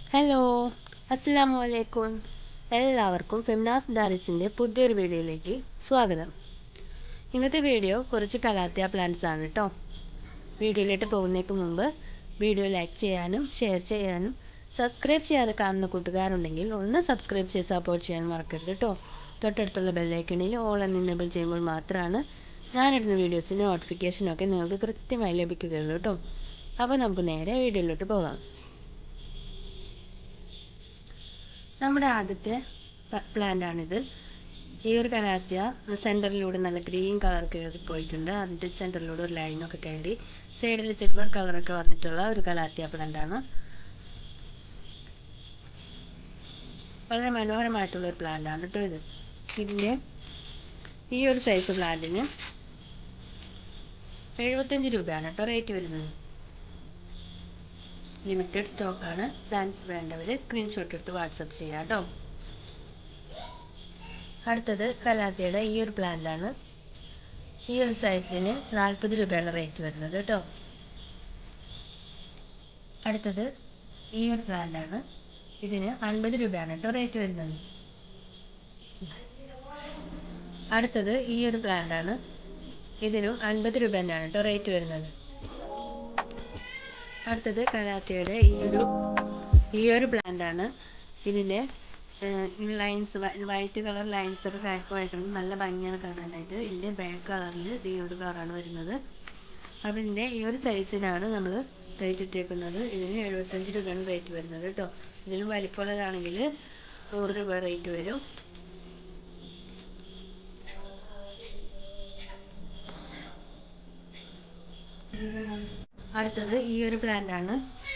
hello അസ്സാം വലൈക്കും എല്ലാവർക്കും ഫെമിനാസ് ഡാരിസിൻ്റെ പുതിയൊരു വീഡിയോയിലേക്ക് സ്വാഗതം ഇന്നത്തെ വീഡിയോ കുറച്ച് കലാത്തിയ പ്ലാന്റ്സ് ആണ് കേട്ടോ വീഡിയോയിലോട്ട് പോകുന്നതിന് മുമ്പ് വീഡിയോ ലൈക്ക് ചെയ്യാനും ഷെയർ ചെയ്യാനും സബ്സ്ക്രൈബ് ചെയ്യാതെ കാണുന്ന കൂട്ടുകാരുണ്ടെങ്കിൽ ഒന്ന് സബ്സ്ക്രൈബ് ചെയ്ത് സപ്പോർട്ട് ചെയ്യാൻ മറക്കരുത് കേട്ടോ തൊട്ടടുത്തുള്ള ബെല്ലൈക്കണിൽ ഓൾ എന്ന് എനേബിൾ ചെയ്യുമ്പോൾ മാത്രമാണ് ഞാനിടുന്ന വീഡിയോസിൻ്റെ നോട്ടിഫിക്കേഷനൊക്കെ നിങ്ങൾക്ക് കൃത്യമായി ലഭിക്കുകയുള്ളൂ കേട്ടോ അപ്പോൾ നമുക്ക് നേരെ വീഡിയോയിലോട്ട് പോകാം നമ്മുടെ ആദ്യത്തെ പ്ലാന്റ് ആണിത് ഈ ഒരു കലാത്തിയ സെൻറ്ററിലൂടെ നല്ല ഗ്രീൻ കളർ കയറി പോയിട്ടുണ്ട് അതിൻ്റെ സെൻറ്ററിലൂടെ ഒരു ലൈനൊക്കെ കയറി സൈഡിൽ സിൽവർ കളറൊക്കെ വന്നിട്ടുള്ള ഒരു കലാത്തിയ പ്ലാന്റ് ആണ് വളരെ മനോഹരമായിട്ടുള്ള ഒരു പ്ലാന്റ് ആണ് കേട്ടോ ഇത് ഇതിൻ്റെ ഈ ഒരു സൈസ് പ്ലാന്റിന് എഴുപത്തഞ്ച് രൂപയാണ് കേട്ടോ റേറ്റ് വരുന്നത് ലിമിറ്റഡ് സ്റ്റോക്കാണ് പ്ലാൻസ് വേണ്ടവർ സ്ക്രീൻഷോട്ട് എടുത്ത് വാട്സപ്പ് ചെയ്യാം കേട്ടോ അടുത്തത് കലാത്തിയുടെ ഈ ഒരു പ്ലാന്റ് ആണ് ഈ ഒരു സൈസിന് നാൽപ്പത് രൂപയാണ് റേറ്റ് വരുന്നത് കേട്ടോ അടുത്തത് ഈ ഒരു പ്ലാന്റ് ആണ് ഇതിന് അൻപത് രൂപയാണ് കേട്ടോ റേറ്റ് വരുന്നത് അടുത്തത് ഈ ഒരു പ്ലാന്റ് ആണ് ഇതിനും അൻപത് രൂപ തന്നെയാണ് കേട്ടോ റേറ്റ് വരുന്നത് അടുത്തത് കലാത്തിയുടെ ഈ ഒരു ഈ ഒരു പ്ലാന്റ് ആണ് ഇതിൻ്റെ ലൈൻസ് വൈറ്റ് കളർ ലൈൻസ് ഒക്കെ കായ്പോയിട്ടുണ്ട് നല്ല ഭംഗിയാണ് കാണാനായിട്ട് ഇതിൻ്റെ ബാക്ക് കളറിൽ ഈ ഒരു കളറാണ് വരുന്നത് അപ്പോൾ ഇതിൻ്റെ ഈ ഒരു സൈസിനാണ് നമ്മൾ റേറ്റ് ഇട്ടേക്കുന്നത് ഇതിന് എഴുപത്തഞ്ച് രൂപയാണ് റേറ്റ് വരുന്നത് കേട്ടോ ഇതിലും വലിപ്പമുള്ളതാണെങ്കിൽ നൂറ് രൂപ റേറ്റ് വരും അടുത്തത് ഈ ഒരു പ്ലാന്റ് ആണ്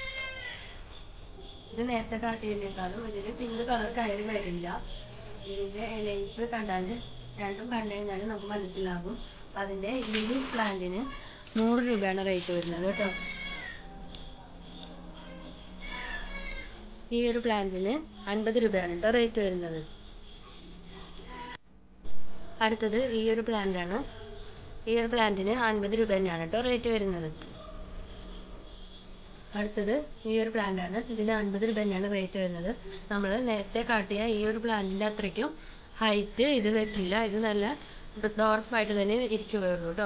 ഇത് നേരത്തെ കാട്ടിയതിനേക്കാളും ഇതിൽ പിങ്ക് കളർ കയറി വരില്ല ഇതിന്റെ ഇലയിപ്പ് കണ്ടാൽ രണ്ടും കണ്ടു കഴിഞ്ഞാൽ നമുക്ക് മനസ്സിലാകും അതിന്റെ ഈ ഒരു പ്ലാന്റിന് നൂറ് രൂപയാണ് റേറ്റ് വരുന്നത് കേട്ടോ ഈ ഒരു പ്ലാന്റിന് അൻപത് രൂപയാണ് കേട്ടോ റേറ്റ് വരുന്നത് അടുത്തത് ഈ ഒരു പ്ലാന്റ് ആണ് ഈ ഒരു പ്ലാന്റിന് അൻപത് രൂപ തന്നെയാണ് കേട്ടോ റേറ്റ് വരുന്നത് അടുത്തത് ഈ ഒരു പ്ലാന്റ് ആണ് ഇതിന് അൻപത് രൂപ തന്നെയാണ് റേറ്റ് വരുന്നത് നമ്മൾ നേരത്തെ കാട്ടിയ ഈ ഒരു പ്ലാന്റിൻ്റെ അത്രയ്ക്കും ഹൈറ്റ് ഇത് വെക്കില്ല ഇത് നല്ല ഡോർഫായിട്ട് തന്നെ ഇരിക്കുകയുള്ളൂ കേട്ടോ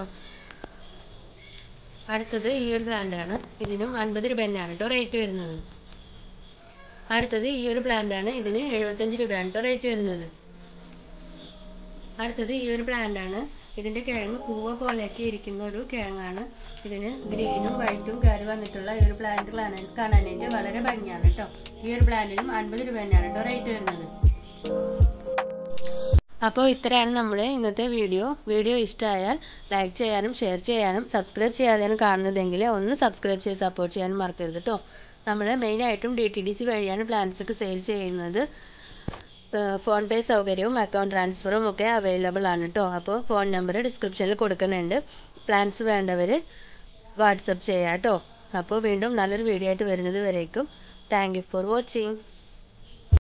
അടുത്തത് ഈ ഒരു പ്ലാന്റ് ആണ് ഇതിനും അൻപത് രൂപ തന്നെയാണ് കേട്ടോ റേറ്റ് വരുന്നത് അടുത്തത് ഈ ഒരു പ്ലാന്റ് ആണ് ഇതിന് എഴുപത്തഞ്ച് രൂപയാണ് കേട്ടോ റേറ്റ് വരുന്നത് അടുത്തത് ഈ ഒരു പ്ലാന്റ് ആണ് ഇതിന്റെ കിഴങ്ങ് പൂവ പോലെയൊക്കെ ഇരിക്കുന്ന ഒരു കിഴങ്ങാണ് ഇതിന് ഗ്രീനും വൈറ്റും കയറി വന്നിട്ടുള്ള ഈ ഒരു പ്ലാന്റ് കാണാനായിട്ട് വളരെ ഭംഗിയാണ് കേട്ടോ ഈ ഒരു പ്ലാന്റിനും അൻപത് രൂപ തന്നെയാണ് കേട്ടോ റേറ്റ് വരുന്നത് അപ്പോൾ ഇത്രയാണ് നമ്മുടെ ഇന്നത്തെ വീഡിയോ വീഡിയോ ഇഷ്ടമായാൽ ലൈക്ക് ചെയ്യാനും ഷെയർ ചെയ്യാനും സബ്സ്ക്രൈബ് ചെയ്യാതെയാണ് കാണുന്നതെങ്കിൽ ഒന്ന് സബ്സ്ക്രൈബ് ചെയ്ത് സപ്പോർട്ട് ചെയ്യാനും മറക്കരുത് കേട്ടോ നമ്മൾ മെയിനായിട്ടും ഡി ടി ഡി സി വഴിയാണ് പ്ലാൻസ് ഒക്കെ സെയിൽ ചെയ്യുന്നത് ഫോൺ പേ സൗകര്യവും അക്കൗണ്ട് ട്രാൻസ്ഫറും ഒക്കെ അവൈലബിൾ ആണ് കേട്ടോ അപ്പോൾ ഫോൺ നമ്പർ ഡിസ്ക്രിപ്ഷനിൽ കൊടുക്കുന്നുണ്ട് പ്ലാൻസ് വേണ്ടവർ വാട്സപ്പ് ചെയ്യാം കേട്ടോ അപ്പോൾ വീണ്ടും നല്ലൊരു വീഡിയോ ആയിട്ട് വരുന്നത് വരേക്കും താങ്ക് യു ഫോർ വാച്ചിങ്